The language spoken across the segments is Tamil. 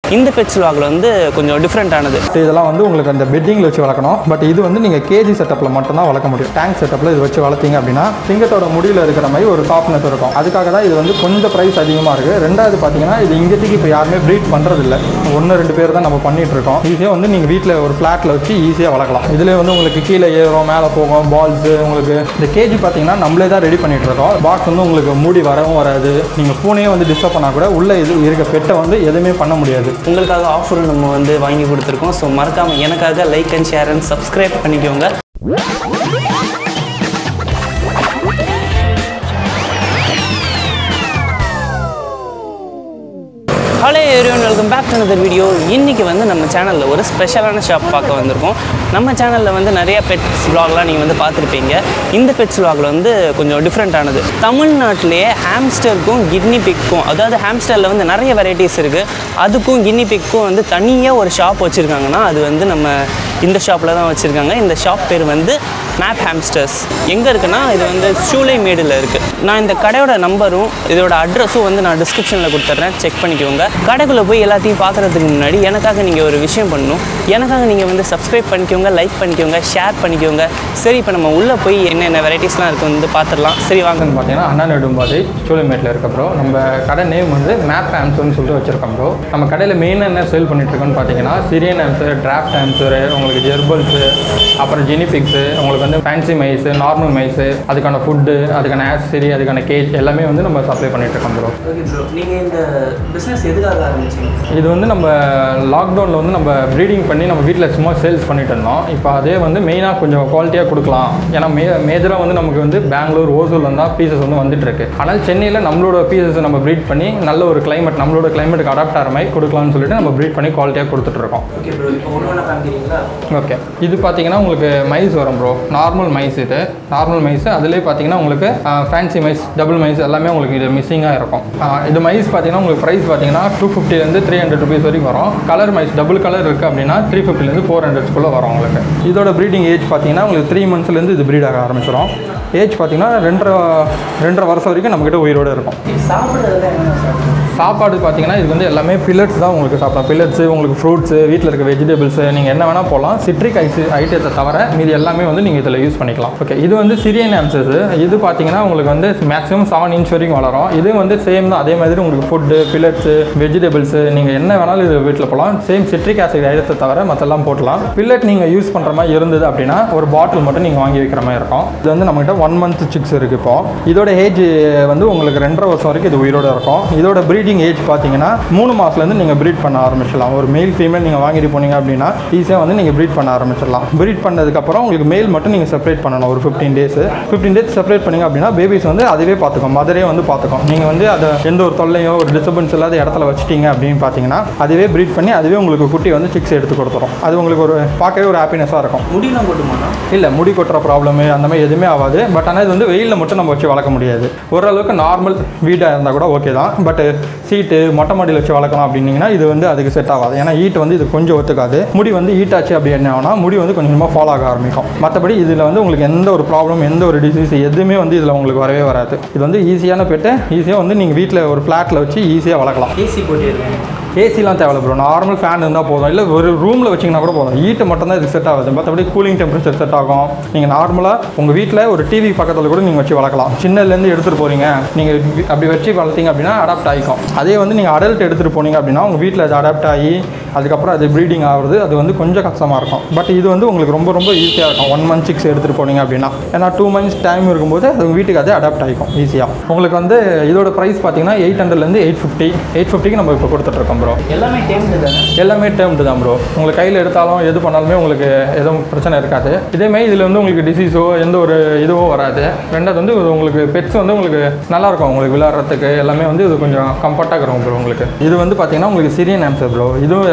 இந்த பெட்ஸ் லாகில் வந்து கொஞ்சம் டிஃப்ரெண்ட்டானது இதெல்லாம் வந்து உங்களுக்கு அந்த பெட்டிங்கில் வச்சு வளர்க்கணும் பட் இது வந்து நீங்கள் கேஜி செட்டப்பில் மட்டும்தான் வளர்க்க முடியும் டேங்க் செட்டப்பில் இது வச்சு வளர்த்தீங்க அப்படின்னா சிங்கத்தோட முடியில் இருக்கிற மாதிரி ஒரு சாஃப்ட்னஸ் இருக்கும் அதுக்காக தான் இது வந்து கொஞ்சம் ப்ரைஸ் அதிகமாக இருக்குது ரெண்டாவது பார்த்தீங்கன்னா இது இங்கேத்துக்கு இப்போ யாருமே ப்ரீட் பண்ணுறதில்ல ஒன்று ரெண்டு பேர் தான் நம்ம பண்ணிட்டு இருக்கோம் ஈஸியாக வந்து நீங்கள் வீட்டில் ஒரு ஃப்ளாட்டில் வச்சு ஈஸியாக வளர்க்கலாம் இதில் வந்து உங்களுக்கு கீழே ஏறும் மேலே போகும் பால்ஸு உங்களுக்கு இந்த கேஜி பார்த்தீங்கன்னா நம்மளே தான் ரெடி பண்ணிட்டு இருக்கோம் பாக்ஸ் வந்து உங்களுக்கு மூடி வரவும் வராது நீங்கள் பூனையே வந்து டிஸ்டர்ப் பண்ணால் கூட உள்ளே இது இருக்க பெட்டை வந்து எதுவுமே பண்ண முடியாது உங்களுக்காக ஆஃபரும் நம்ம வந்து வாங்கி கொடுத்துருக்கோம் ஸோ மறக்காமல் எனக்காக like and share and subscribe பண்ணிக்கோங்க hello everyone welcome back to another video இன்றைக்கி வந்து நம்ம சேனலில் ஒரு ஸ்பெஷலான ஷாப் பார்க்க வந்திருக்கோம் நம்ம சேனலில் வந்து நிறைய பெட்ஸ் vlogலாம் நீங்கள் வந்து பார்த்துருப்பீங்க இந்த பெட்ஸ் vlogல வந்து கொஞ்சம் டிஃப்ரெண்ட்டானது தமிழ்நாட்டிலேயே ஹாம்ஸ்டருக்கும் கிட்னி பிக்கும் அதாவது ஹாம்ஸ்டரில் வந்து நிறைய வெரைட்டிஸ் இருக்குது அதுக்கும் கிட்னி பிக்கும் வந்து தனியாக ஒரு ஷாப் வச்சுருக்காங்கன்னா அது வந்து நம்ம இந்த ஷாப்பில் தான் வச்சுருக்காங்க இந்த ஷாப் பேர் வந்து மேப் ஹாம்ஸ்டர்ஸ் எங்கே இருக்குன்னா இது வந்து சூளை மேடில் இருக்குது நான் இந்த கடையோட நம்பரும் இதோட அட்ரஸும் வந்து நான் டிஸ்கிரிப்ஷனில் கொடுத்துட்றேன் செக் பண்ணிக்கோங்க கடைக்குள்ளே போய் எல்லாத்தையும் பார்க்குறதுக்கு முன்னாடி எனக்காக நீங்கள் ஒரு விஷயம் பண்ணணும் எனக்காக நீங்கள் வந்து சப்ஸ்கிரைப் பண்ணிக்கோங்க லைக் பண்ணிக்கோங்க ஷேர் பண்ணிக்கோங்க சரி இப்போ நம்ம உள்ளே போய் என்னென்ன வெரைட்டிஸ்லாம் இருக்குது வந்து பார்த்துடலாம் சரி வாங்க வந்து பார்த்தீங்கன்னா அண்ணா நெடும்பாதை சூளைமேட்டில் இருக்க ப்ரோ நம்ம கடை நேம் வந்து மேப் ஆன்சர்னு சொல்லிட்டு வச்சிருக்கோம் ப்ரோ நம்ம கடையில் மெயினாக என்ன சேல் பண்ணிட்டு இருக்கோம்னு பார்த்தீங்கன்னா சிரியன் ஆன்சர் டிராஃப்ட் ஆன்சர் உங்களுக்கு ஜெர்பல்ஸு அப்புறம் ஜெனிபிக்ஸு உங்களுக்கு வந்து ஃபேன்சி மைஸு நார்மல் மைஸு அதுக்கான ஃபுட்டு அதுக்கான ஆக்சரி அதுக்கான கேஜ் எல்லாமே வந்து நம்ம சப்ளை பண்ணிட்டு இருக்கோம் ப்ரோ ஓகே ப்ரோ நீங்கள் இந்த பிஸ்னஸ் எதுக்காக ஆரம்பிச்சீங்க இது வந்து நம்ம லாக்டவுனில் வந்து நம்ம ப்ரீடிங் பண்ணி நம்ம வீட்டில் சும்மா சேல்ஸ் பண்ணிட்டு இருந்தோம் இப்போ அதே வந்து மெயினாக கொஞ்சம் குவாலிட்டியாக கொடுக்கலாம் ஏன்னா மே மேஜராக வந்து நமக்கு வந்து பெங்களூர் ஓசூர்ல தான் பீசஸ் வந்து வந்துட்டு இருக்கு ஆனால் சென்னையில் நம்மளோட பீசஸ் நம்ம ப்ரீட் பண்ணி நல்ல ஒரு கிளைமேட் நம்மளோட கிளைமேட்டுக்கு அடாப்ட் ஆகிற மாதிரி கொடுக்கலாம்னு சொல்லிட்டு நம்ம ப்ரீட் பண்ணி குவாலிட்டியாக கொடுத்துட்டு இருக்கோம் ஓகே ப்ரோ இப்போ ஒன்று ஒன்றா காமிக்கிறீங்களா ஓகே இது பார்த்தீங்கன்னா உங்களுக்கு மைஸ் வரும் ப்ரோ நார்மல் மைஸ் இது நார்மல் மைஸ் அதுலேயே பார்த்தீங்கன்னா உங்களுக்கு ஃபேன்சி மைஸ் டபுள் மைஸ் எல்லாமே உங்களுக்கு இது மிஸ்ஸிங்காக இருக்கும் ஆஹ் இது மைஸ் பார்த்தீங்கன்னா உங்களுக்கு ப்ரைஸ் பார்த்தீங்கன்னா டூ ஃபிஃப்டிலேருந்து த்ரீ ஹண்ட்ரட் ருபீஸ் வரைக்கும் வரும் கலர் மைஸ் டபுள் கலர் இருக்குது அப்படின்னா த்ரீ ஃபிஃப்டிலேருந்து ஃபோர் ஹண்ட்ரட்ஸ்க்குள்ளே வரும் உங்களுக்கு இதோட ப்ரீடிங் ஏஜ் பார்த்தீங்கன்னா உங்களுக்கு த்ரீ மந்த்ஸ்லேருந்து இது ப்ரீட் ஆக ஆரம்பிச்சிடும் ஏஜ் பார்த்தீங்கன்னா ரெண்டரை ரெண்டரை வருஷம் வரைக்கும் நம்மக்கிட்ட உயிரோடு இருக்கும் சாப்பிட்றதுல என்ன சாப்பிடுவோம் சாப்பாடு பார்த்தீங்கன்னா இது வந்து எல்லாமே பில்லட்ஸ் தான் உங்களுக்கு சாப்பிடலாம் பில்லட்ஸு உங்களுக்கு ஃப்ரூட்ஸு வீட்டில் இருக்க வெஜிடபிள்ஸு நீங்கள் என்ன வேணால் போகலாம் சிட்ரிக் ஐஸ் ஐட்டத்தை தவிர மீதி எல்லாமே வந்து நீங்கள் இதில் யூஸ் பண்ணிக்கலாம் ஓகே இது வந்து சிரியன் ஆம்சஸ் இது பார்த்தீங்கன்னா உங்களுக்கு வந்து மேக்ஸிமம் செவன் இன்ச் வரைக்கும் வளரும் இது வந்து சேம் தான் அதே மாதிரி உங்களுக்கு ஃபுட்டு பில்லட்ஸு வெஜிடபிள்ஸு நீங்கள் என்ன வேணாலும் இது வீட்டில் போகலாம் சேம் சிட்ரிக் ஆசிட் ஐட்டத்தை தவிர மற்றெல்லாம் போட்டலாம் பில்லட் நீங்கள் யூஸ் பண்ணுற மாதிரி இருந்தது அப்படின்னா ஒரு பாட்டில் மட்டும் நீங்கள் வாங்கி வைக்கிற மாதிரி இருக்கும் இது வந்து நம்மகிட்ட ஒன் மந்த் சிக்ஸ் இருக்குது இப்போ இதோட ஏஜ் வந்து உங்களுக்கு ரெண்டரை வருஷம் வரைக்கும் இது உயிரோட இருக்கும் இதோட ப்ரீடிங் ஏஜ் பார்த்தீங்கன்னா மூணு மாதத்துலேருந்து நீங்கள் ப்ரீட் பண்ண ஆரம்பிச்சிடலாம் ஒரு மேல் ஃபீமேல் நீங்கள் வாங்கிட்டு போனீங்க அப்படின்னா ஈஸியாக வந்து நீங்கள் ப்ரீட் பண்ண ஆரம்பிச்சிடலாம் ப்ரீட் பண்ணதுக்கப்புறம் உங்களுக்கு மேல் மட்டும் நீங்கள் செப்பரேட் பண்ணணும் ஒரு fifteen days fifteen days separate பண்ணீங்க அப்படின்னா பேபிஸ் வந்து அதுவே பார்த்துக்கும் மதரே வந்து பார்த்துக்கும் நீங்கள் வந்து அதை எந்த ஒரு தொல்லையோ ஒரு டிஸ்டர்பன்ஸ் இல்லாத இடத்துல வச்சிட்டீங்க அப்படின்னு பார்த்தீங்கன்னா அதுவே ப்ரீட் பண்ணி அதுவே உங்களுக்கு குட்டி வந்து சிக்ஸ் எடுத்து கொடுத்துரும் அது உங்களுக்கு ஒரு பார்க்கவே ஒரு ஹாப்பினஸாக இருக்கும் முடியெல்லாம் போட்டுமாண்ணா இல்லை முடி கொட்டுற ப்ராப்ளமு அந்த மாதிரி எதுவுமே ஆகாது பட் ஆனால் இது வந்து வெயிலில் மட்டும் நம்ம வச்சு வளர்க்க முடியாது ஓரளவுக்கு நார்மல் வீடாக இருந்தால் கூட ஓகே தான் பட் சீட்டு மொட்டை மாடியில் வச்சு வளர்க்கணும் அப்படின்னீங்கன்னா இது வந்து அதுக்கு செட் ஆகாது ஏன்னா ஹீட் வந்து இது கொஞ்சம் ஒத்துக்காது முடி வந்து ஹீட் ஆச்சு அப்படி என்ன ஆகும்னா முடி வந்து கொஞ்சம் கொஞ்சமாக ஃபாலோ ஆக ஆரம்பிக்கும் மற்றபடி இதில் வந்து உங்களுக்கு எந்த ஒரு ப்ராப்ளம் எந்த ஒரு டிசீஸ் எதுவுமே வந்து இதில் உங்களுக்கு வரவே வராது இது வந்து ஈஸியான பெட்டு ஈஸியாக வந்து நீங்கள் வீட்டில் ஒரு ஃப்ளாட்டில் வச்சு ஈஸியாக வளர்க்கலாம் ஏசி போட்டிருக்கேன் ஏசிலாம் தேவையில்ல ப்ரோ நார்மல் ஃபேன் இருந்தால் போதும் இல்லை ஒரு ரூமில் வச்சிங்கன்னா கூட போதும் ஹீட்டு மட்டும் தான் இது செட் ஆகுது மற்றபடி கூலிங் டெம்பரேச்சர் செட் ஆகும் நீங்கள் நார்மலாக உங்கள் வீட்டில் ஒரு டிவி பக்கத்தில் கூட நீங்கள் வச்சு வளர்க்கலாம் சின்னதுலேருந்து எடுத்துகிட்டு போகிறீங்க நீங்கள் அப்படி வச்சு வளர்த்தீங்க அப்படின்னா அடாப்ட் ஆகிக்கும் அதே வந்து நீங்கள் அடல்ட் எடுத்துகிட்டு போனீங்க அப்படின்னா உங்கள் வீட்டில் அது அடாப்ட் ஆகி அதுக்கப்புறம் அது ப்ரீடிங் ஆகுறது அது வந்து கொஞ்சம் கஷ்டமாக இருக்கும் பட் இது வந்து உங்களுக்கு ரொம்ப ரொம்ப ஈஸியாக இருக்கும் ஒன் மந்த் சிக்ஸ் எடுத்துகிட்டு போனீங்க அப்படின்னா ஏன்னா டூ மந்த்ஸ் டைம் இருக்கும்போது அது உங்கள் வீட்டுக்கு அதே அடாப்ட் ஆகிக்கும் ஈஸியாக உங்களுக்கு வந்து இதோட ப்ரைஸ் பார்த்தீங்கன்னா எயிட் ஹண்ட்ரட்லேருந்து எயிட் ஃபிஃப்டி எயிட் ஃபிஃப்டிக்கு நம்ம இப்போ கொடுத்துட்ருக்கோம் ப்ரோ எல்லாமே டேம்டு தானே எல்லாமே டேர்ம்டு தான் ப்ரோ உங்களுக்கு கையில் எடுத்தாலும் எது பண்ணாலுமே உங்களுக்கு எதுவும் பிரச்சனை இருக்காது இதேமாதிரி இதில் வந்து உங்களுக்கு டிசீஸோ எந்த ஒரு இதுவோ வராது ரெண்டாவது வந்து இது உங்களுக்கு பெட்ஸ் வந்து உங்களுக்கு நல்லா இருக்கும் உங்களுக்கு விளையாடுறதுக்கு எல்லாமே வந்து இது கொஞ்சம் கம்ஃபர்ட்டாக இருக்கும் ப்ரோ உங்களுக்கு இது வந்து பார்த்தீங்கன்னா உங்களுக்கு சிரியன் ஆம்சர் ப்ரோ இதுவும்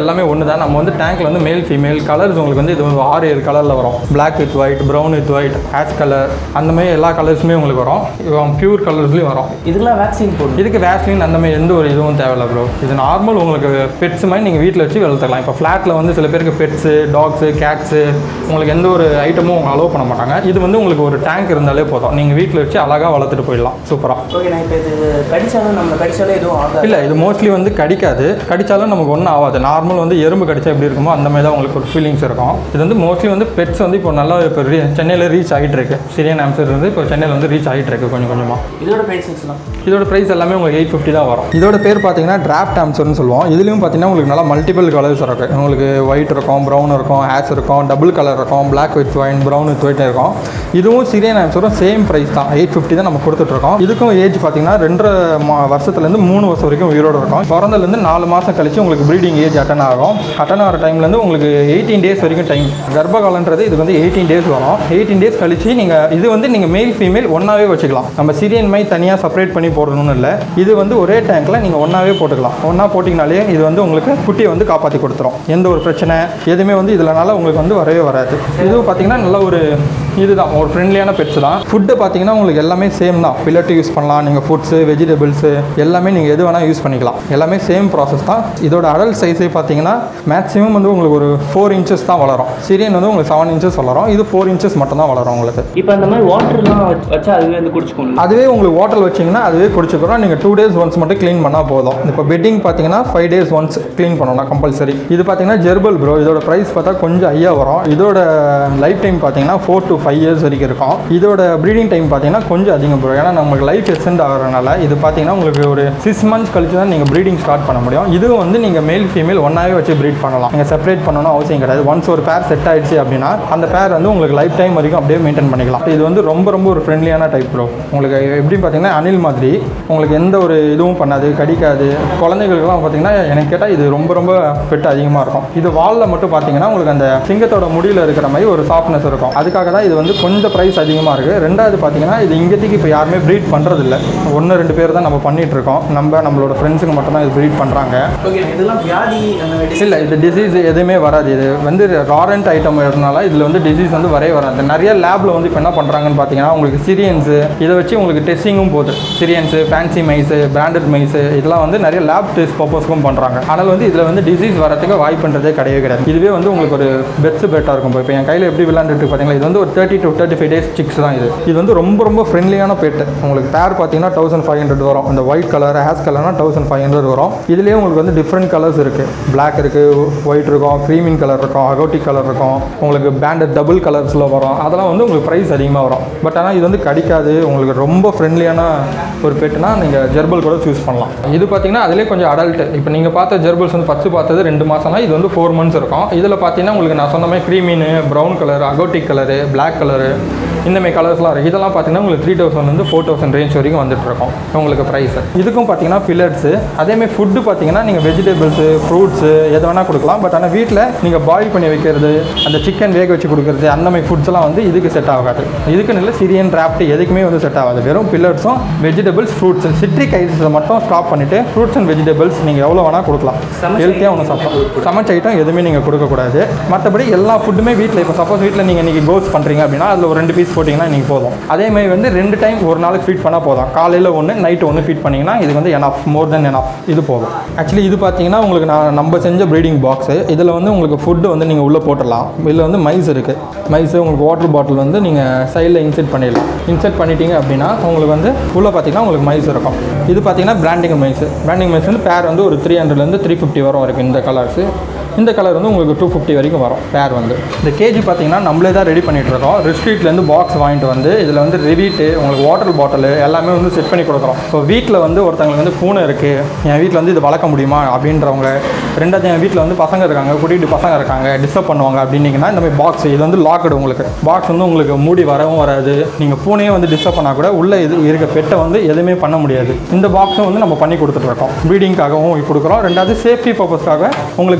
எல்லாமே ஒன்று தான் நம்ம வந்து டேங்க்கில் வந்து மேல் ஃபீமேல் கலர்ஸ் உங்களுக்கு வந்து இது வந்து ஆறு ஏழு கலரில் வரும் Black with white brown with white ash colour அந்த மாதிரி எல்லா கலர்ஸுமே உங்களுக்கு வரும் பியூர் கலர்ஸ்லேயும் வரும் இதுக்கெல்லாம் வேக்சின் போடணும் இதுக்கு வேஸ்லின் அந்த மாதிரி எந்த ஒரு இதுவும் தேவையில்ல ப்ரோ இது நார்மல் உங்களுக்கு பெட்ஸ் மாதிரி நீங்கள் வீட்டில் வச்சு வளர்த்துக்கலாம் இப்போ ஃப்ளாட்டில் வந்து சில பேருக்கு பெட்ஸு டாக்ஸு கேட்ஸு உங்களுக்கு எந்த ஒரு ஐட்டமும் அவங்க அலோவ் பண்ண மாட்டாங்க இது வந்து உங்களுக்கு ஒரு டேங்க் இருந்தாலே போதும் நீங்கள் வீட்டில் வச்சு அழகாக வளர்த்துட்டு போயிடலாம் சூப்பராக ஓகே நான் இப்போ இது கடிச்சாலும் நம்ம கடிச்சாலும் எதுவும் ஆகாது இல்லை இது மோஸ்ட்லி வந்து கடிக்காது கடிச்சாலும் நமக்கு ஒன்றும் ஆகாது நார்மல் வந்து எறும்பு கடிச்சா எப்படி இருக்குமோ அந்த மாதிரி தான் உங்களுக்கு ஒரு ஃபீலிங்ஸ் இருக்கும் இது வந்து மோஸ்ட்லி வந்து பெட்ஸ் வந்து இப்போ நல்லா இப்போ ரீ சென்னையில் ரீச் ஆகிட்டு இருக்கு சிரியன் ஆம்சர் இருந்து இப்போ சென்னையில் வந்து ரீச் ஆகிட்டு இருக்கு கொஞ்சம் கொஞ்சமாக இதோட ப்ரைஸஸ்லாம் இதோட ப்ரைஸ் எல்லாமே உங்களுக்கு எயிட் ஃபிஃப்டி தான் வரும் இதோட பேர் பார்த்தீங்கன்னா டிராஃப்ட் ஆம்சர்னு சொல்லுவோம் இதுலேயும் பார்த்தீங்கன்னா உங்களுக்கு நல்லா மல்டிபிள் கலர்ஸ் இருக்கும் உங்களுக்கு ஒயிட் இருக்கும் ப்ரௌன் இருக்கும் ஹேஸ் இருக்கும் டபுள் கலர் இருக்கும் black with wine brown with white இருக்கும் இதுவும் சிரியன் ஆம்சரும் சேம் ப்ரைஸ் தான் எயிட் ஃபிஃப்டி தான் நம்ம கொடுத்துட்ருக்கோம் இதுக்கும் ஏஜ் பார்த்தீங்கன்னா ரெண்டரை மா வருஷத்துலேருந்து மூணு வருஷம் வரைக்கும் உயிரோடு இருக்கும் பிறந்ததுலேருந்து நாலு மாதம் கழிச்சு உங்களுக்கு ப்ரீடிங் ஏஜ் அட்டன் ஆகும் அட்டன் ஆகிற டைம்லேருந்து உங்களுக்கு எயிட்டீன் டேஸ் வரைக்கும் டைம் கர்ப்பகாலன்றது இது வந்து எயிட்டீன் டேஸ் வரும் எயிட்டீன் டேஸ் கழிச்சு நீங்கள் இது வந்து நீங்கள் மேல் ஃபீமேல் ஒன்றாவே வச்சுக்கலாம் நம்ம சிரியன் மை தனியாக செப்பரேட் பண்ணி போடணும்னு இல்லை இது வந்து ஒரே டேங்க்கில் நீங்கள் ஒன்றாவே போட்டுக்கலாம் ஒன்றா போட்டிங்கனாலே இது வந்து உங்களுக்கு குட்டியை வந்து காப்பாற்றி கொடுத்துரும் எந்த ஒரு பிரச்சனை எதுவுமே வந்து இதனால உங்களுக்கு வந்து வரவே வராது இதுவும் பார்த்தீங்கன்னா நல்ல ஒரு இதுதான் ஒரு ஃப்ரெண்ட்லியான பெட்ஸ் தான் ஃபுட்டு பார்த்தீங்கன்னா உங்களுக்கு எல்லாமே சேம் தான் பில்லட்டு யூஸ் பண்ணலாம் நீங்கள் ஃபுட்ஸு வெஜிடபிள்ஸு எல்லாமே நீங்கள் எது வேணால் யூஸ் பண்ணிக்கலாம் எல்லாமே சேம் ப்ராசஸ் தான் இதோட அடல்ட் சைஸே பார்த்தீங்கன்னா மேக்ஸிமம் வந்து உங்களுக்கு ஒரு ஃபோர் இன்ச்சஸ் தான் வளரும் சிரியன் வந்து உங்களுக்கு செவன் இன்ச்சஸ் வளரும் இது ஃபோர் இன்ச்சஸ் மட்டும் தான் வளரும் உங்களுக்கு இப்போ அந்த மாதிரி வாட்டர்லாம் வச்சா அதுவே வந்து குடிச்சுக்கணும் அதுவே உங்களுக்கு வாட்டர் வச்சிங்கன்னா அதுவே குடிச்சுக்கிறோம் நீங்கள் டூ டேஸ் ஒன்ஸ் மட்டும் க்ளீன் பண்ணால் போதும் இப்போ பெட்டிங் பார்த்தீங்கன்னா ஃபைவ் டேஸ் ஒன்ஸ் க்ளீன் பண்ணணும் கம்பல்சரி இது பார்த்தீங்கன்னா ஜெர்பல் ப்ரோ இதோட ப்ரைஸ் பார்த்தா கொஞ்சம் ஐயா வரும் இதோட லைஃப் டைம் பார்த்தீங்கன்னா ஃபோர் டு ஃபைவ் இயர்ஸ் வரைக்கும் இருக்கும் இதோட ப்ரீடிங் டைம் பார்த்தீங்கன்னா கொஞ்சம் அதிகம் ப்ரோ ஏன்னா நமக்கு லைஃப் எக்ஸ்டெண்ட் ஆகிறனால இது பார்த்தீங்கன்னா உங்களுக்கு ஒரு சிக்ஸ் மந்த்ஸ் கழிச்சு தான் நீங்கள் ப்ரீடிங் ஸ்டார்ட் பண்ண முடியும் இதுவும் வந்து நீங்கள் மேல் ஃபீமேல் ஒன்றாவே வச்சு ப்ரீட் பண்ணலாம் நீங்கள் செப்பரேட் பண்ணணும் அவசியம் கிடையாது ஒன்ஸ் ஒரு பேர் செட் ஆயிடுச்சு அப்படின்னா அந்த பேர் வந்து உங்களுக்கு லைஃப் டைம் வரைக்கும் அப்படியே மெயின்டைன் பண்ணிக்கலாம் இது வந்து ரொம்ப ரொம்ப ஒரு ஃப்ரெண்ட்லியான டைப் ப்ரோ உங்களுக்கு எப்படி பார்த்தீங்கன்னா அணில் மாதிரி உங்களுக்கு எந்த ஒரு இதுவும் பண்ணாது கடிக்காது குழந்தைகளுக்குலாம் பார்த்தீங்கன்னா எனக்கு கேட்டால் இது ரொம்ப ரொம்ப பெட்டு அதிகமாக இருக்கும் இது வாலில் மட்டும் பார்த்தீங்கன்னா உங்களுக்கு அந்த சிங்கத்தோட முடியில் இருக்கிற மாதிரி ஒரு சாஃப்ட்னஸ் இருக்கும் அதுக்காக தான் இது வந்து கொஞ்சம் ப்ரைஸ் அதிகமாக இருக்குது ரெண்டாவது பார்த்தீங்கன்னா இது இங்கேத்திக்கு இப்போ யாருமே ப்ரீட் பண்ணுறதில்ல ஒன்று ரெண்டு பேர் தான் நம்ம பண்ணிட்டு இருக்கோம் நம்ம நம்மளோட ஃப்ரெண்ட்ஸுக்கு மட்டும் தான் இது ப்ரீட் பண்ணுறாங்க ஓகே இதெல்லாம் வியாதி அந்த மாதிரி இல்லை இது டிசீஸ் எதுவுமே வராது இது வந்து ராரண்ட் ஐட்டம் வரனால இதில் வந்து டிசீஸ் வந்து வரவே வராது நிறைய லேபில் வந்து இப்போ என்ன பண்ணுறாங்கன்னு பார்த்தீங்கன்னா உங்களுக்கு சிரியன்ஸு இதை வச்சு உங்களுக்கு டெஸ்டிங்கும் போகுது Syrians fancy mice branded mice இதெல்லாம் வந்து நிறைய லேப் டெஸ்ட் பர்பஸ்க்கும் பண்ணுறாங்க ஆனால் வந்து இதில் வந்து டிசீஸ் வரதுக்கு வாய்ப்புன்றதே கிடையவே கிடையாது இதுவே வந்து உங்களுக்கு ஒரு பெட்ஸ் பெட்டாக இருக்கும் இப்போ என் கையில் எப்படி விளாண்டுட்டு பார்த்தீங்களா இது வந்து ஒரு thirty to thirty five days six தான் இது இது வந்து ரொம்ப ரொம்ப ஃப்ரெண்ட்லியான பெட் உங்களுக்கு பேர் பார்த்தீங்கன்னா தௌசண்ட் ஃபைவ் ஹண்ட்ரட் வரும் இந்த ஒயிட் கலர் ஹேஸ் கலர்னா தௌசண்ட் ஃபைவ் ஹண்ட்ரட் வரும் இதுலேயே உங்களுக்கு வந்து டிஃப்ரெண்ட் கலர்ஸ் இருக்குது பிளாக் இருக்குது ஒயிட் இருக்கும் க்ரீமின் கலர் இருக்கும் அகோட்டிக் கலர் இருக்கும் உங்களுக்கு பேண்டட் டபுள் கலர்ஸில் வரும் அதெல்லாம் வந்து உங்களுக்கு ப்ரைஸ் அதிகமாக வரும் பட் ஆனால் இது வந்து கடிக்காது உங்களுக்கு ரொம்ப ஃப்ரெண்ட்லியான ஒரு பெட்னா நீங்கள் ஜெர்பல் கூட சூஸ் பண்ணலாம் இது பார்த்தீங்கன்னா அதிலே கொஞ்சம் அடல்ட் இப்போ நீங்கள் பார்த்த ஜெர்பல்ஸ் வந்து ஃபஸ்ட்டு பார்த்தது ரெண்டு மாதம்னா இது வந்து ஃபோர் மந்த்ஸ் இருக்கும் இதில் பார்த்தீங்கன்னா உங்களுக்கு நான் சொன்ன மாதிரி க்ரீமின் brown colour agouti colour black colour இந்த மாதிரி கலர்ஸ்லாம் இருக்குது இதெல்லாம் பார்த்தீங்கன்னா உங்களுக்கு த்ரீ தௌசண்ட் வந்து ஃபோர் தௌசண்ட் ரேஞ்ச் வரைக்கும் வந்துட்டு இருக்கும் உங்களுக்கு ப்ரைஸ் இதுக்கும் பார்த்தீங்கன்னா பில்லட்ஸு அதேமாதிரி ஃபுட்டு பார்த்தீங்கன்னா நீங்கள் வெஜிடபிள்ஸு ஃப்ரூட்ஸு எது வேணால் கொடுக்கலாம் பட் ஆனால் வீட்டில் நீங்கள் பாயில் பண்ணி வைக்கிறது அந்த சிக்கன் வேக வச்சு கொடுக்குறது அந்த மாதிரி ஃபுட்ஸ்லாம் வந்து இதுக்கு செட் ஆகாது இதுக்கு நல்ல சிரியன் ராப்ட் எதுக்குமே வந்து செட் ஆகாது வெறும் பில்லட்ஸும் வெஜிடபிள்ஸ் ஃப்ரூட்ஸ் சிட்ரிக் ஐட்டத்தை மட்டும் ஸ்டாப் பண்ணிவிட்டு ஃப்ரூட்ஸ் அண்ட் வெஜிடபிள்ஸ் நீங்கள் எவ்வளோ வேணால் கொடுக்கலாம் சமைச்ச ஹெல்த்தியாக ஒன்று சாப்பிடலாம் சமைச்ச ஐட்டம் எதுவுமே நீங்கள் கொடுக்கக்கூடாது மற்றபடி எல்லா ஃபுட்டுமே வீட்டில் இப்போ சப்போஸ் வீட்டில் நீங்கள் இன்றைக்கி கோஸ் பண்ணுறீங்க அப்படின்னா அதில் ஒரு ரெண்டு பீஸ் போட்டிங்கன்னா நீங்கள் போதும் அதே மாதிரி வந்து ரெண்டு டைம் ஒரு நாளுக்கு ஃபீட் பண்ணால் போதும் காலையில் ஒன்று நைட்டு ஒன்று ஃபீட் பண்ணிங்கன்னா இது வந்து எனஃப் மோர் தென் எனஃப் இது போதும் ஆக்சுவலி இது பார்த்தீங்கன்னா உங்களுக்கு நான் நம்ம செஞ்ச ப்ரீடிங் பாக்ஸு இதில் வந்து உங்களுக்கு ஃபுட்டு வந்து நீங்கள் உள்ளே போட்டுடலாம் இதில் வந்து மைஸ் இருக்குது மைஸ் உங்களுக்கு வாட்டர் பாட்டில் வந்து நீங்கள் சைடில் இன்செர்ட் பண்ணிடலாம் இன்செர்ட் பண்ணிட்டீங்க அப்படின்னா உங்களுக்கு வந்து உள்ளே பார்த்தீங்கன்னா உங்களுக்கு மைஸ் இருக்கும் இது பார்த்தீங்கன்னா பிராண்டிங் மைஸ் பிராண்டிங் மைஸ் வந்து பேர் வந்து ஒரு த்ரீ ஹண்ட்ரட்லேருந்து த்ரீ ஃபிஃப்டி வரும் இருக்குது இந்த கலர்ஸு இந்த கலர் வந்து உங்களுக்கு டூ ஃபிஃப்டி வரைக்கும் வரும் பேர் வந்து இந்த கேஜி பார்த்தீங்கன்னா நம்மளே தான் ரெடி பண்ணிட்டு இருக்கோம் ரெஸ்ட்ரீட்லேருந்து பாக்ஸ் வாங்கிட்டு வந்து இதில் வந்து ரிவீட்டு உங்களுக்கு வாட்டர் பாட்டில் எல்லாமே வந்து செட் பண்ணி கொடுக்குறோம் ஸோ வீட்டில் வந்து ஒருத்தங்களுக்கு வந்து பூனை இருக்குது என் வீட்டில் வந்து இது வளர்க்க முடியுமா அப்படின்றவங்க ரெண்டாவது என் வீட்டில் வந்து பசங்க இருக்காங்க குட்டிட்டு பசங்க இருக்காங்க டிஸ்டர்ப் பண்ணுவாங்க அப்படின்னீங்கன்னா இந்த மாதிரி பாக்ஸ் இது வந்து லாக்கடு உங்களுக்கு பாக்ஸ் வந்து உங்களுக்கு மூடி வரவும் வராது நீங்கள் பூனையே வந்து டிஸ்டர்ப் பண்ணால் கூட உள்ளே இது இருக்க பெட்டை வந்து எதுவுமே பண்ண முடியாது இந்த பாக்ஸும் வந்து நம்ம பண்ணி கொடுத்துட்ருக்கோம் ப்ரீடிங்காகவும் கொடுக்குறோம் ரெண்டாவது சேஃப்டி பர்பஸ்க்காக உங்களுக்கு வேணும்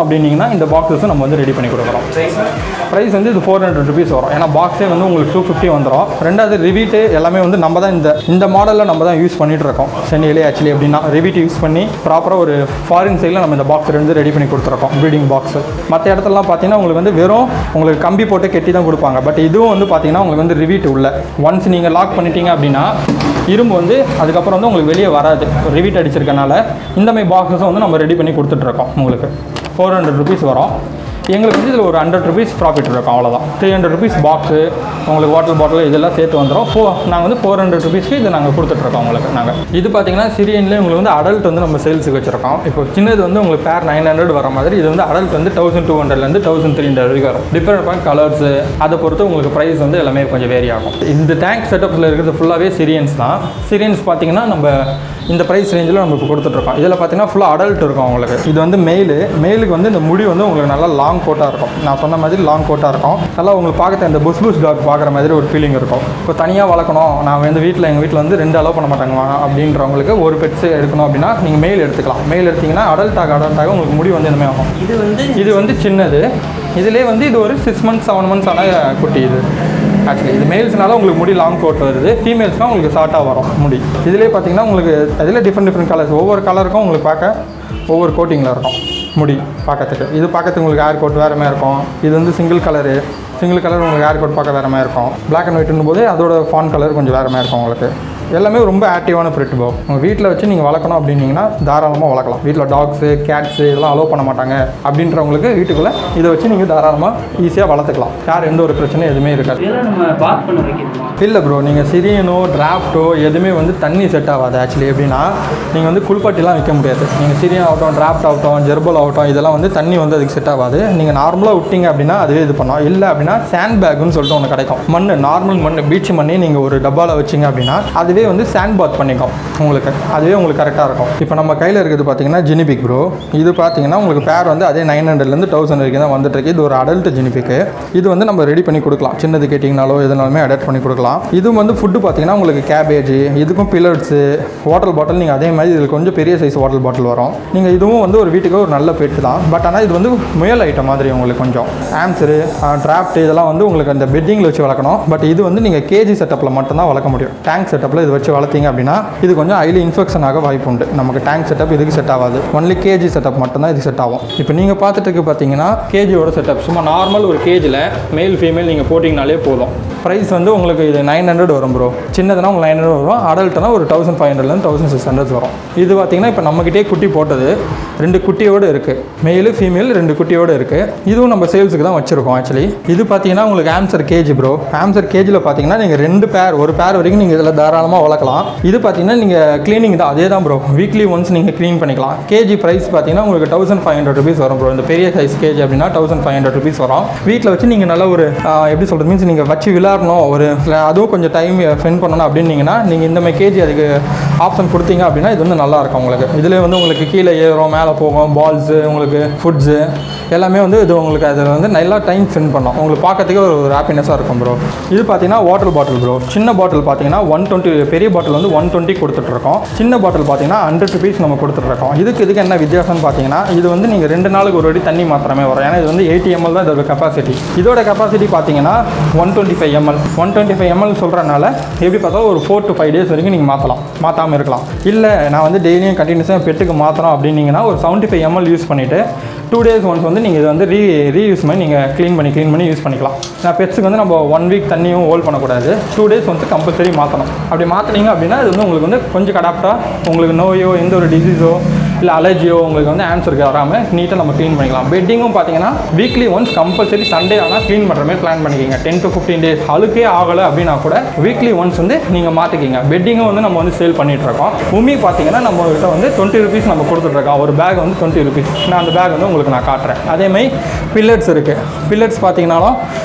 அப்படின்னீங்கன்னா இந்த பாக்ஸஸும் நம்ம வந்து ரெடி பண்ணி கொடுக்குறோம் ப்ரைஸ் வந்து இது ஃபோர் ஹண்ட்ரட் ருபீஸ் வரும் ஏன்னா பாக்ஸே வந்து உங்களுக்கு டூ ஃபிஃப்டி வந்துடும் ரெண்டாவது ரிவீட்டு எல்லாமே வந்து நம்ம தான் இந்த இந்த மாடலில் நம்ம தான் யூஸ் பண்ணிட்டு இருக்கோம் சென்னையிலே ஆக்சுவலி எப்படின்னா ரிவீட் யூஸ் பண்ணி ப்ராப்பராக ஒரு ஃபாரின் சைடில் நம்ம இந்த பாக்ஸ் வந்து ரெடி பண்ணி கொடுத்துருக்கோம் ப்ரீடிங் பாக்ஸ் மற்ற இடத்துலலாம் பார்த்தீங்கன்னா உங்களுக்கு வந்து வெறும் உங்களுக்கு கம்பி போட்டு கெட்டி தான் கொடுப்பாங்க பட் இதுவும் வந்து பார்த்தீங்கன்னா உங்களுக்கு வந்து ரிவீட் உள்ள ஒன்ஸ் நீங்கள் லாக் பண்ணிட்டீங்க அப்படின்னா இரும்பு வந்து அதுக்கப்புறம் வந்து உங்களுக்கு வெளியே வராது ரிவீட் அடிச்சிருக்கனால இந்த மாதிரி பாக்ஸஸும் வந்து நம்ம ரெடி பண்ணி கொடுத்துட்ருக்கோம் உங்களுக்கு ஃபோர் ஹண்ட்ரட் ருபீஸ் வரும் எங்களுக்கு வந்து இதில் ஒரு ஹண்ட்ரட் ருபீஸ் ப்ராஃபிட் இருக்கும் அவ்வளோதான் த்ரீ ஹண்ட்ரட் ருபீஸ் பாக்ஸு உங்களுக்கு வாட்டர் பாட்டில் இதெல்லாம் சேர்த்து வந்துடும் ஃபோ நாங்கள் வந்து ஃபோர் ஹண்ட்ரட் ருபீஸ்க்கு இதை நாங்கள் கொடுத்துட்ருக்கோம் உங்களுக்கு நாங்கள் இது பார்த்தீங்கன்னா சிரியன்லேயே உங்களுக்கு வந்து அடல்ட் வந்து நம்ம சேல்ஸுக்கு வச்சிருக்கோம் இப்போ சின்னது வந்து உங்களுக்கு பேர் நைன் ஹண்ட்ரட் வர மாதிரி இது வந்து அடல்ட் வந்து தௌசண்ட் டூ ஹண்ட்ரட்லேருந்து தௌசண்ட் த்ரீ ஹண்ட்ரட் வரைக்கும் வரும் டிஃப்ரெண்ட் பாயிண்ட் கலர்ஸு அதை பொறுத்து உங்களுக்கு ப்ரைஸ் வந்து எல்லாமே கொஞ்சம் வேரி ஆகும் இந்த டேங்க் செட்டப்ஸில் இருக்கிறது ஃபுல்லாகவே சிரியன்ஸ் தான் சிரியன்ஸ் பார்த்தீங்கன்னா நம்ம இந்த ப்ரைஸ் ரேஞ்சில் நம்ம இப்போ கொடுத்துட்ருக்கோம் இதில் பார்த்தீங்கன்னா ஃபுல்லாக அடல்ட் இருக்கும் உங்களுக்கு இது வந்து மெயிலு மெயிலுக்கு வந்து இந்த முடி வந்து உங்களுக்கு நல்லா லாங் கோட்டாக இருக்கும் நான் சொன்ன மாதிரி லாங் கோட்டாக இருக்கும் நல்லா உங்களுக்கு பார்க்க இந்த புஷ் புஷ் டாக் பார்க்குற மாதிரி ஒரு ஃபீலிங் இருக்கும் இப்போ தனியாக வளர்க்கணும் நான் வந்து வீட்டில் எங்கள் வீட்டில் வந்து ரெண்டு அலோவ் பண்ண மாட்டாங்க அப்படின்றவங்களுக்கு ஒரு பெட்ஸ் எடுக்கணும் அப்படின்னா நீங்கள் மெயில் எடுத்துக்கலாம் மெயில் எடுத்தீங்கன்னா அடல்ட் ஆக அடல்ட் ஆக உங்களுக்கு முடி வந்து இனிமே ஆகும் இது வந்து இது வந்து சின்னது இதுலேயே வந்து இது ஒரு சிக்ஸ் மந்த்ஸ் செவன் மந்த்ஸ் ஆன குட்டி இது ஆக்சுவலி இது மேல்ஸ்னால உங்களுக்கு முடி லாங் கோட் வருது ஃபீமேல்ஸ்னால் உங்களுக்கு ஷார்ட்டாக வரும் முடி இதுலேயே பார்த்தீங்கன்னா உங்களுக்கு அதில் டிஃப்ரெண்ட் டிஃப்ரெண்ட் கலர்ஸ் ஒவ்வொரு கலருக்கும் உங்களுக்கு பார்க்க ஒவ்வொரு கோட்டிங்கில் இருக்கும் முடி பார்க்கறதுக்கு இது பார்க்கறதுக்கு உங்களுக்கு ஹேர் கோட் வேறு மாதிரி இருக்கும் இது வந்து சிங்கிள் கலரு சிங்கிள் கலர் உங்களுக்கு ஹேர் கோட் பார்க்க வேறு மாதிரி இருக்கும் பிளாக் அண்ட் ஒயிட்னும் போது அதோட ஃபான் கலர் கொஞ்சம் வேறு மாதிரி இருக்கும் உங்களுக்கு எல்லாமே ரொம்ப ஆக்டிவான பிரிட் போ உங்கள் வீட்டில் வச்சு நீங்கள் வளர்க்கணும் அப்படின்னீங்கன்னா தாராளமாக வளர்க்கலாம் வீட்டில் டாக்ஸு கேட்ஸு இதெல்லாம் அலோவ் பண்ண மாட்டாங்க அப்படின்றவங்களுக்கு வீட்டுக்குள்ளே இதை வச்சு நீங்கள் தாராளமாக ஈஸியாக வளர்த்துக்கலாம் யார் எந்த ஒரு பிரச்சனையும் எதுவுமே இருக்காது இதெல்லாம் நம்ம பாத் பண்ண வைக்கணுமா இல்லை ப்ரோ நீங்கள் சிரியனோ டிராஃப்ட்டோ எதுவுமே வந்து தண்ணி செட் ஆகாது ஆக்சுவலி எப்படின்னா நீங்கள் வந்து குளிப்பாட்டிலாம் வைக்க முடியாது நீங்கள் சிரியன் ஆகட்டும் டிராஃப்ட் ஆகட்டும் ஜெர்பல் ஆகட்டும் இதெல்லாம் வந்து தண்ணி வந்து அதுக்கு செட் ஆகாது நீங்கள் நார்மலாக விட்டீங்க அப்படின்னா அதுவே இது பண்ணோம் இல்லை அப்படின்னா சாண்ட் பேக்குன்னு சொல்லிட்டு ஒன்று கிடைக்கும் மண் நார்மல் மண் பீச் மண்ணே நீங்கள் ஒரு டப்பாவில் வச்சிங்க அப்படின்னா அதுவே வந்து சாண்ட் பாத் பண்ணிக்கும் உங்களுக்கு அதுவே உங்களுக்கு கரெக்டாக இருக்கும் இப்போ நம்ம கையில் இருக்கிறது பார்த்தீங்கன்னா ஜினிபிக் ப்ரோ இது பார்த்தீங்கன்னா உங்களுக்கு பேர் வந்து அதே நைன் ஹண்ட்ரட்லேருந்து தௌசண்ட் வரைக்கும் தான் வந்துட்டு இருக்கு இது ஒரு அடல்ட் ஜினிபிக்கு இது வந்து நம்ம ரெடி பண்ணி கொடுக்கலாம் சின்னது கேட்டிங்கனாலோ எதுனாலுமே அடாப்ட் பண்ணி கொடுக்கலாம் இது வந்து ஃபுட்டு பார்த்தீங்கன்னா உங்களுக்கு கேபேஜ் இதுக்கும் பில்லட்ஸு வாட்டர் பாட்டில் நீங்கள் அதே மாதிரி இதில் கொஞ்சம் பெரிய சைஸ் வாட்டர் பாட்டில் வரும் நீங்கள் இதுவும் வந்து ஒரு வீட்டுக்கு ஒரு நல்ல பெட்டு தான் பட் ஆனால் இது வந்து முயல் ஐட்டம் மாதிரி உங்களுக்கு கொஞ்சம் ஆம்சரு டிராஃப்ட் இதெல்லாம் வந்து உங்களுக்கு அந்த பெட்டிங்கில் வச்சு வளர்க்கணும் பட் இது வந்து நீங்கள் கேஜி செட்டப்பில் மட்டும்தான் வளர்க்க முடியும் டேங்க் செட்டப்பில் இது வச்சு வளர்த்தீங்க அப்படின்னா இது கொஞ்சம் ஹைலி இன்ஃபெக்ஷன் ஆக வாய்ப்பு உண்டு நமக்கு டேங்க் செட்டப் இதுக்கு செட் ஆகாது ஒன்லி கேஜி செட்டப் மட்டும்தான் இது செட் ஆகும் இப்போ நீங்கள் பார்த்துட்டு இருக்க பார்த்தீங்கன்னா கேஜியோட செட்டப் சும்மா நார்மல் ஒரு கேஜில் மேல் ஃபீமேல் நீங்கள் போட்டிங்கனாலே போதும் ப்ரைஸ் வந்து உங்களுக்கு இது நைன் ஹண்ட்ரட் வரும் ப்ரோ சின்னதுனா உங்களுக்கு நைன் ஹண்ட்ரட் வரும் அடல்ட்னா ஒரு தௌசண்ட் ஃபைவ் ஹண்ட்ரட்லேருந்து தௌசண்ட் சிக்ஸ் ஹண்ட்ரட் வரும் இது பார்த்தீங்கன்னா இப்போ நம்மக்கிட்டே குட்டி போட்டது ரெண்டு குட்டியோடு இருக்குது மேலு ஃபீமேல் ரெண்டு குட்டியோடு இருக்குது இதுவும் நம்ம சேல்ஸுக்கு தான் வச்சுருக்கோம் ஆக்சுவலி இது பார்த்தீங்கன்னா உங்களுக்கு ஆம்சர் கேஜி ப்ரோ ஆம்சர் கேஜியில் பார்த்தீங்கன்னா நீங்கள் ரெண்டு பேர் ஒரு பேர் வரைக்கும் நீங்கள் இதில் தாராளமாக வளர்க்கலாம் இது பார்த்தீங்கன்னா நீங்கள் க்ளீனிங் தான் அதே தான் ப்ரோ வீக்லி ஒன்ஸ் நீங்கள் க்ளீன் பண்ணிக்கலாம் கேஜி ப்ரைஸ் பார்த்தீங்கன்னா உங்களுக்கு தௌசண்ட் ஃபைவ் ஹண்ட்ரட் ருபீஸ் வரும் ப்ரோ இந்த பெரிய சைஸ் கேஜி அப்படின்னா தௌசண்ட் ஃபைவ் ஹண்ட்ரட் ருபீஸ் வரும் வீட்டில் வச்சு நீங்கள் நல்ல ஒரு ஆஹ், எப்படி சொல்கிறது மீன்ஸ் நீங்கள் வச்சு விளாடணும் ஒரு அதுவும் கொஞ்சம் டைம் ஸ்பெண்ட் பண்ணணும் அப்படின்னீங்கன்னா நீங்கள் இந்த மாதிரி கேஜி அதுக்கு ஆப்ஷன் கொடுத்தீங்க அப்படின்னா இது வந்து நல்லா இருக்கும் உங்களுக்கு இதில் வந்து உங்களுக்கு கீழே ஏறும் மேலே போகும் பால்ஸு உங்களுக்கு ஃபுட்ஸு எல்லாமே வந்து இது உங்களுக்கு அதில் வந்து நல்லா டைம் ஸ்பெண்ட் பண்ணோம் உங்களுக்கு பார்க்கறதுக்கே ஒரு ஒரு ஹாப்பினஸாக இருக்கும் ப்ரோ இது பார்த்தீங்கன்னா வாட்டர் பாட்டில் ப்ரோ சின்ன பாட்டில் பார்த்தீங்கன்னா ஒன் டுவெண்ட்டி பெரிய பாட்டில் வந்து ஒன் டுவெண்ட்டி கொடுத்துட்ருக்கோம் சின்ன பாட்டில் பார்த்தீங்கன்னா ஹண்ட்ரட் ருபீஸ் நம்ம கொடுத்துட்ருக்கோம் இதுக்கு இதுக்கு என்ன வித்தியாசம்னு பார்த்தீங்கன்னா இது வந்து நீங்கள் ரெண்டு நாளுக்கு ஒரு வாட்டி தண்ணி மாத்திரமே வரும் ஏன்னா இது வந்து எயிட்டி எம்எல் தான் இதோட கெப்பாசிட்டி இதோட கெப்பாசிட்டி பார்த்தீங்கன்னா one twenty five ML one twenty five ML சொல்கிறனால எப்படி பார்த்தா ஒரு ஃபோர் டு ஃபைவ் டேஸ் வரைக்கும் நீங்கள் மாற்றலாம் மாற்றாமல் இருக்கலாம் இல்லை நான் வந்து டெய்லியும் கண்டினியூஸாக பெட்டுக்கு மாற்றுறோம் அப்படின்னீங்கன்னா ஒரு செவன்ட்டி ஃபைவ் எம்எல் யூஸ் பண்ணிவிட்டு டூ டேஸ் ஒன்ஸ் வந்து நீங்கள் இதை வந்து ரீ ரீயூஸ் பண்ணி நீங்கள் க்ளீன் பண்ணி க்ளீன் பண்ணி யூஸ் பண்ணிக்கலாம் நான் பெட்ஸுக்கு வந்து நம்ம ஒன் வீக் தண்ணியும் ஹோல்ட் பண்ணக்கூடாது டூ டேஸ் வந்து கம்பல்சரி மாற்றணும் அப்படி மாற்றினீங்க அப்படின்னா இது வந்து உங்களுக்கு வந்து கொஞ்சம் அடாப்டாக உங்களுக்கு நோயோ எந்த ஒரு டிசீஸோ இல்லை அலர்ஜியோ உங்களுக்கு வந்து ஆன்சருக்கு வராமல் நீட்டாக நம்ம க்ளீன் பண்ணிக்கலாம் பெட்டிங்கும் பார்த்தீங்கன்னா வீக்லி ஒன்ஸ் கம்பல்சரி சண்டே ஆனால் க்ளீன் பண்ணுற மாதிரி பிளான் பண்ணிக்கிங்க டென் டு ஃபிஃப்டீன் டேஸ் அழுக்கே ஆகலை அப்படின்னா கூட வீக்லி ஒன்ஸ் வந்து நீங்கள் மாற்றிக்கிங்க பெட்டிங்கும் வந்து நம்ம வந்து சேல் பண்ணிட்டு இருக்கோம் உமி பார்த்தீங்கன்னா நம்ம கிட்ட வந்து டுவெண்ட்டி ருபீஸ் நம்ம கொடுத்துட்ருக்கோம் ஒரு பேக் வந்து டுவெண்ட்டி ருபீஸ் நான் அந்த பேக் வந்து உங்களுக்கு நான் காட்டுறேன் அதே மாதிரி பில்லட்ஸ் இருக்குது பில்லட்ஸ் பார்த்தீங்கன்னாலும்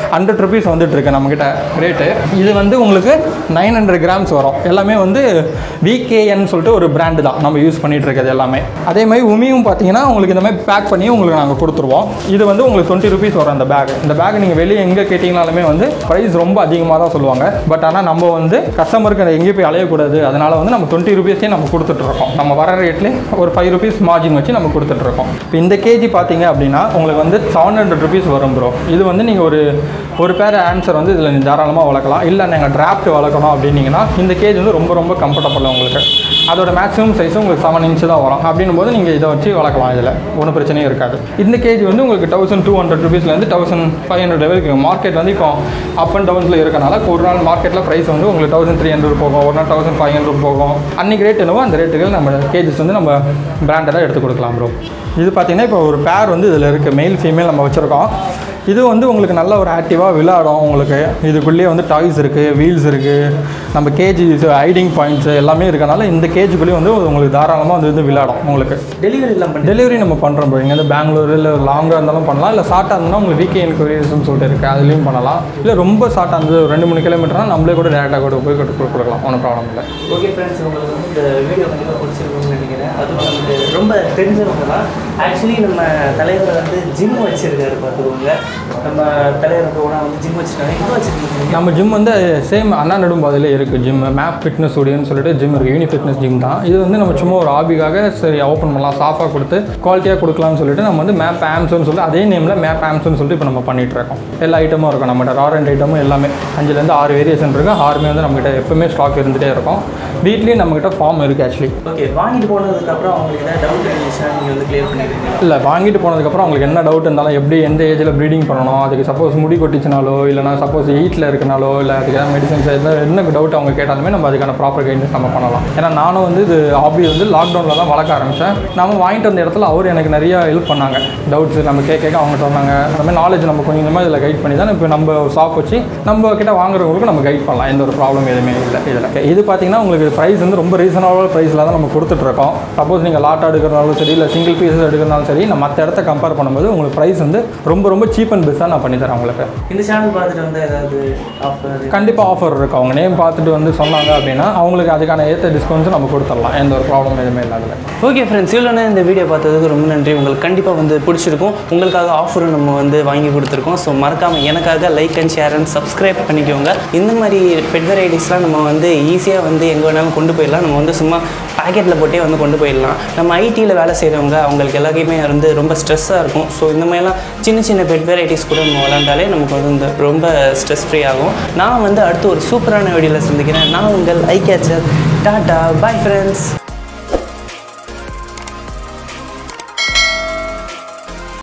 ஹண்ட்ரட் ருபீஸ் வந்துட்டு இருக்கு நம்மக்கிட்ட ரேட்டு இது வந்து உங்களுக்கு நைன் ஹண்ட்ரட் கிராம்ஸ் வரும் எல்லாமே வந்து விகேஎன் சொல்லிட்டு ஒரு பிராண்டு தான் நம்ம யூஸ் பண்ணிட்டு இருக்கிறது எல்லாமே அதே மாதிரி உமியும் பார்த்தீங்கன்னா உங்களுக்கு இந்த மாதிரி பேக் பண்ணி உங்களுக்கு நாங்கள் கொடுத்துருவோம் இது வந்து உங்களுக்கு டுவெண்ட்டி ருபீஸ் வரும் அந்த பேக் இந்த பேக் நீங்கள் வெளியே எங்கே கேட்டிங்கனாலுமே வந்து ப்ரைஸ் ரொம்ப அதிகமாக தான் சொல்லுவாங்க பட் ஆனால் நம்ம வந்து கஸ்டமருக்கு எங்கேயும் போய் அலையக்கூடாது அதனால வந்து நம்ம டுவெண்ட்டி ருபீஸ்க்கே நம்ம கொடுத்துட்ருக்கோம் நம்ம வர ரேட்லேயே ஒரு ஃபைவ் ருபீஸ் மார்ஜின் வச்சு நம்ம கொடுத்துட்ருக்கோம் இப்போ இந்த கேஜி பார்த்தீங்க அப்படின்னா உங்களுக்கு வந்து செவன் ஹண்ட்ரட் ருபீஸ் வரும் ப்ரோ இது வந்து நீங்கள் ஒரு ஒரு பேர் ஆன்சர் வந்து இதில் தாராளமாக வளர்க்கலாம் இல்லை நீங்கள் டிராஃப்ட் வளர்க்கணும் அப்படின்னீங்கன்னா இந்த கேஜ் வந்து ரொம்ப ரொம்ப கம்ஃபர்டபுள் உங்களுக்கு அதோட மேக்ஸிமம் சைஸ் உங்களுக்கு செவன் இன்ச்சு தான் வரும் அப்படின்னும் போது நீங்கள் இதை வச்சு வளர்க்கலாம் இதில் ஒன்றும் பிரச்சனையும் இருக்காது இந்த கேஜ் வந்து உங்களுக்கு தௌசண்ட் டூ ஹண்ட்ரட் ருபீஸ்லேருந்து தௌசண்ட் ஃபைவ் ஹண்ட்ரட் வரைக்கும் மார்க்கெட் வந்து இப்போ அப் அண்ட் டவுன்ஸில் இருக்கனால ஒரு நாள் மார்க்கெட்டில் ப்ரைஸ் வந்து உங்களுக்கு தௌசண்ட் த்ரீ ஹண்ட்ரட் போகும் ஒரு நாள் தௌசண்ட் ஃபைவ் ஹண்ட்ரட் போகும் அன்றைக்கி ரேட் என்னவோ அந்த ரேட்டுகள் நம்ம கேஜஸ் வந்து நம்ம பிராண்டடாக எடுத்து கொடுக்கலாம் ப்ரோ இது பார்த்தீங்கன்னா இப்போ ஒரு பேர் வந்து இதில் இருக்குது மெயில் ஃபீமேல் நம்ம வச்சுருக்கோம் இது வந்து உங்களுக்கு நல்ல ஒரு ஆக்டிவாக விளையாடும் உங்களுக்கு இதுக்குள்ளேயே வந்து டாய்ஸ் இருக்குது வீல்ஸ் இருக்குது நம்ம கேஜி ஹைடிங் பாயிண்ட்ஸ் எல்லாமே இருக்கனால இந்த கேஜுக்குள்ளேயே வந்து உங்களுக்கு தாராளமாக வந்து வந்து விளையாடும் உங்களுக்கு டெலிவரி எல்லாம் பண்ணி டெலிவரி நம்ம பண்ணுறோம் ப்ரோ இங்கேருந்து பெங்களூர் இல்லை லாங்காக இருந்தாலும் பண்ணலாம் இல்லை ஷார்ட்டாக இருந்தாலும் உங்களுக்கு வீக்கே என்கொயரிஸ்னு சொல்லிட்டு இருக்குது அதுலேயும் பண்ணலாம் இல்லை ரொம்ப ஷார்ட்டாக இருந்தது ஒரு ரெண்டு மூணு கிலோமீட்டர்னா நம்மளே கூட டேரெக்டாக கூட போய் கொடு- கொடு- கொடுக்கலாம் ஒன்றும் ப்ராப்ளம் இல்லை ஓகே ஃப்ரெண்ட்ஸ் உங்களுக்கு வந்து இந்த வீடியோ கண்டிப்பாக பிடிச்சிருக்கும்னு நினைக்கிறேன் அதுவும் நமக்கு ரொம்ப தெரிஞ்சவங்க தான் ஆக்சுவலி நம்ம தலைவர் வந்து ஜிம் வச்சிருக்காரு பார்த்துக்கோங்க நம்ம தலைவர் வந்து ஓனா வந்து ஜிம் வச்சிருக்காங்க எங்கே வச்சிருக்கீங்க நம்ம ஜிம் வந்து சேம் அண்ணா நெடும்பாதையில் இருக்குது ஜிம் மேப் ஃபிட்னஸ் ஸ்டுடியோன்னு சொல்லிட்டு ஜிம் இருக்குது யூனி ஃபிட்னஸ் ஜிம் தான் இது வந்து நம்ம சும்மா ஒரு ஹாபிக்காக சரி ஓப்பன் பண்ணலாம் சாஃபாக கொடுத்து குவாலிட்டியாக கொடுக்கலாம்னு சொல்லிட்டு நம்ம வந்து மேப் ஆம்ஸ்னு சொல்லிட்டு அதே நேமில் மேப் ஆம்ஸ்னு சொல்லிட்டு இப்போ நம்ம பண்ணிட்டு இருக்கோம் எல்லா ஐட்டமும் இருக்கும் நம்மகிட்ட ரா அண்ட் ஐட்டமும் எல்லாமே அஞ்சுலேருந்து ஆறு வேரியேஷன் இருக்குது ஆறுமே வந்து நம்மகிட்ட எப்பவுமே ஸ்டாக் இருந்துகிட்டே இருக்கும் வீட்லேயும் நம்மகிட்ட ஃபார்ம் இருக்குது ஆக்சுவலி ஓகே வாங்கிட்டு போனதுக்கப்புறம் அவங்களுக்கு ஏதாவது டவுட் இருந்துச்சுன்னா நீங்கள் வந்து கிளியர் பண்ணிடுவீங்க இல்லை வாங்கிட்டு போனதுக்கப்புறம் அவங்களுக்கு என்ன டவுட் இருந்தாலும் எப்படி எந்த ஏஜில் ப்ரீடிங் பண்ணணும் அதுக்கு சப்போஸ் முடி கொட்டிச்சுனாலோ இல்லைனா சப்போஸ் எயிட்டில் இருக்கனாலோ இல்லை அதுக்கு ஏதாவது மெடிசன்ஸ் எதாவது என்ன டவுட் அவங்க கேட்டாலுமே நம்ம அதுக்கான ப்ராப்பர் கைடன்ஸ் நம்ம பண்ணலாம் ஏன்னா நானும் வந்து இது ஹாபி வந்து லாக்டவுனில் தான் வளர்க்க ஆரம்பித்தேன் நம்ம வாங்கிட்டு வந்த இடத்துல அவர் எனக்கு நிறைய ஹெல்ப் பண்ணாங்க டவுட்ஸ் நம்ம கேட்க கேட்க அவங்க சொன்னாங்க அந்த மாதிரி நாலேஜ் நம்ம கொஞ்சம் கொஞ்சமாக இதில் கைட் பண்ணி தான் இப்போ நம்ம ஷாப் வச்சு நம்ம கிட்ட வாங்குறவங்களுக்கு நம்ம கைட் பண்ணலாம் எந்த ஒரு ப்ராப்ளம் எதுவுமே இல்லை இதில் இது பார்த்தீங்கன்னா உங்களுக்கு ப்ரைஸ் வந்து ரொம்ப ரீசனபிள் ப்ரைஸில் தான் நம்ம கொடுத்துட்ருக்கோம் சப்போஸ் நீங்கள் லாட் எடுக்கிறனாலும் சரி இல்லை சிங்கிள் பீஸஸ் எடுக்கிறனாலும் சரி நம்ம மற்ற இடத்த கம்பேர் பண்ணும்போது உங்களுக்கு ப்ரைஸ் வந்து ரொம்ப ரொம்ப சீப் அண்ட் பெஸ்ட்டாக நான் பண்ணித்தரேன் உங்களுக்கு இந்த சேனல் பார்த்துட்டு வந்து ஏதாவது ஆஃபர் கண்டிப்பாக ஆஃபர் இருக்கும் அவங்க நேம் பார்த்துட்டு வந்து சொன்னாங்க அப்படின்னா அவங்களுக்கு அதுக்கான ஏற்ற டிஸ்கவுண்ட்ஸ் நம்ம கொடுத்துடலாம் எந்த ஒரு ப்ராப்ளம் எதுவுமே இல்லாத ஓகே ஃப்ரெண்ட்ஸ் இவ்வளோ நேரம் இந்த வீடியோ பார்த்ததுக்கு ரொம்ப நன்றி உங்களுக்கு கண்டிப்பாக வந்து பிடிச்சிருக்கும் உங்களுக்காக ஆஃபரும் நம்ம வந்து வாங்கி கொடுத்துருக்கோம் ஸோ மறக்காமல் எனக்காக like and share and subscribe பண்ணிக்கோங்க இந்த மாதிரி பெட் வெரைட்டிஸ்லாம் நம்ம வந்து ஈஸியாக வந்து எங்கே வேணாலும் கொண்டு போயிடலாம் நம்ம வந்து சும்மா பாக்கெட்டில் போட்டே வந்து கொண்டு போயிடலாம் நம்ம ஐடியில் வேலை செய்கிறவங்க அவங்களுக்கு எல்லாருக்குமே வந்து ரொம்ப ஸ்ட்ரெஸ்ஸாக இருக்கும் ஸோ இந்த மாதிரிலாம் சின்ன சின்ன பெட் வெரைட்டிஸ் கூட நம்ம விளாண்டாலே நமக்கு வந்து இந்த ரொம்ப ஸ்ட்ரெஸ் ஃப்ரீ ஆகும் நான் வந்து அடுத்து ஒரு சூப்பரான வீடியோவில் சந்திக்கிறேன் நான் உங்கள் eye catcher tata bye friends